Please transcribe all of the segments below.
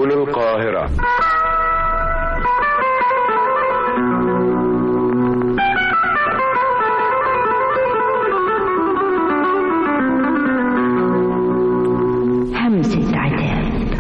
هنا القاهرة همسة عتاب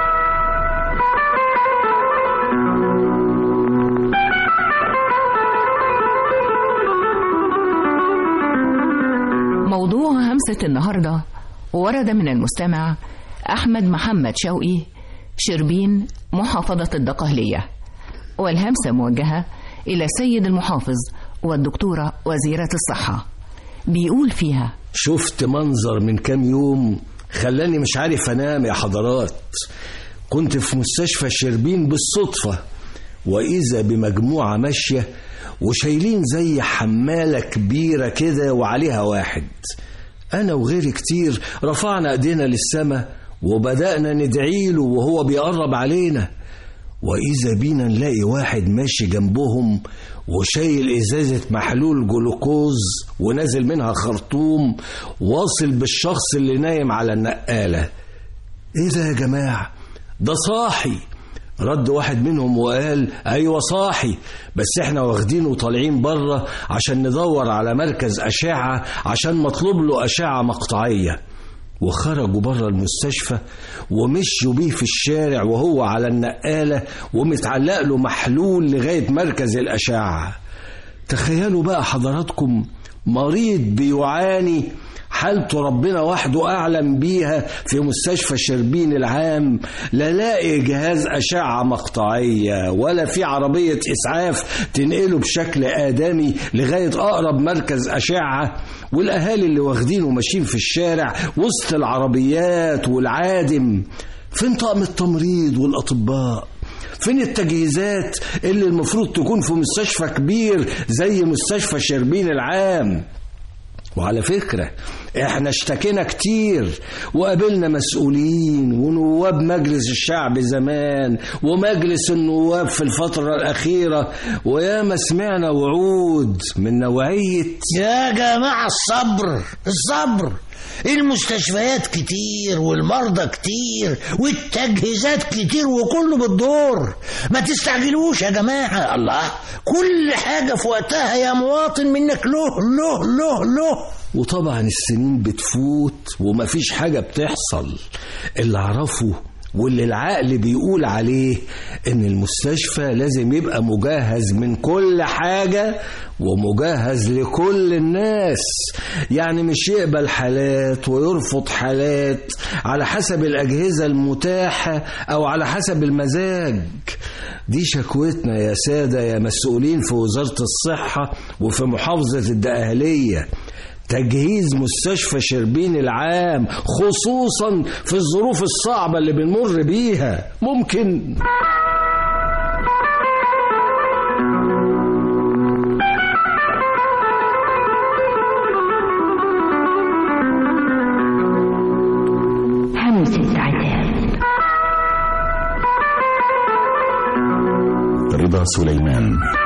موضوع همسة النهاردة ورد من المستمع أحمد محمد شوقي شربين محافظة الدقهلية والهمسة موجهة إلى السيد المحافظ والدكتورة وزيرة الصحة بيقول فيها شفت منظر من كام يوم خلاني مش عارف انام يا حضرات كنت في مستشفى شربين بالصدفة وإذا بمجموعة ماشية وشايلين زي حمالة كبيرة كده وعليها واحد أنا وغيري كتير رفعنا إيدينا للسماء وبدأنا ندعيله وهو بيقرب علينا وإذا بينا نلاقي واحد ماشي جنبهم وشايل إزازة محلول جلوكوز ونازل منها خرطوم واصل بالشخص اللي نايم على النقالة إيه ده يا جماعة ده صاحي رد واحد منهم وقال أيوة صاحي بس احنا واخدينه وطالعين بره عشان ندور على مركز أشعة عشان مطلوب له أشعة مقطعية وخرجوا بره المستشفى ومشوا بيه في الشارع وهو على النقالة ومتعلق له محلول لغاية مركز الأشعة تخيلوا بقى حضراتكم مريض بيعاني حالته ربنا وحده أعلم بيها في مستشفى شربين العام لا لاقي جهاز أشعة مقطعية ولا في عربية إسعاف تنقله بشكل آدمي لغاية أقرب مركز أشعة والأهالي اللي واخدينه ماشيين في الشارع وسط العربيات والعادم فين طقم التمريض والأطباء فين التجهيزات اللي المفروض تكون في مستشفى كبير زي مستشفى شربين العام وعلى فكرة احنا اشتكينا كتير وقابلنا مسؤولين ونواب مجلس الشعب زمان ومجلس النواب في الفترة الأخيرة وياما سمعنا وعود من نوعية يا جماعة الصبر الصبر المستشفيات كتير والمرضى كتير والتجهيزات كتير وكله بالدور ما تستعجلوش يا جماعة الله كل حاجة في وقتها يا مواطن منك له له له له وطبعا السنين بتفوت ومفيش حاجة بتحصل اللي أعرفه واللي العقل بيقول عليه ان المستشفى لازم يبقى مجهز من كل حاجة ومجهز لكل الناس يعني مش يقبل حالات ويرفض حالات على حسب الأجهزة المتاحة أو على حسب المزاج دي شكوتنا يا سادة يا مسؤولين في وزارة الصحة وفي محافظة الدقهلية تجهيز مستشفى شربين العام خصوصا في الظروف الصعبة اللي بنمر بيها ممكن همسة عتاب رضا سليمان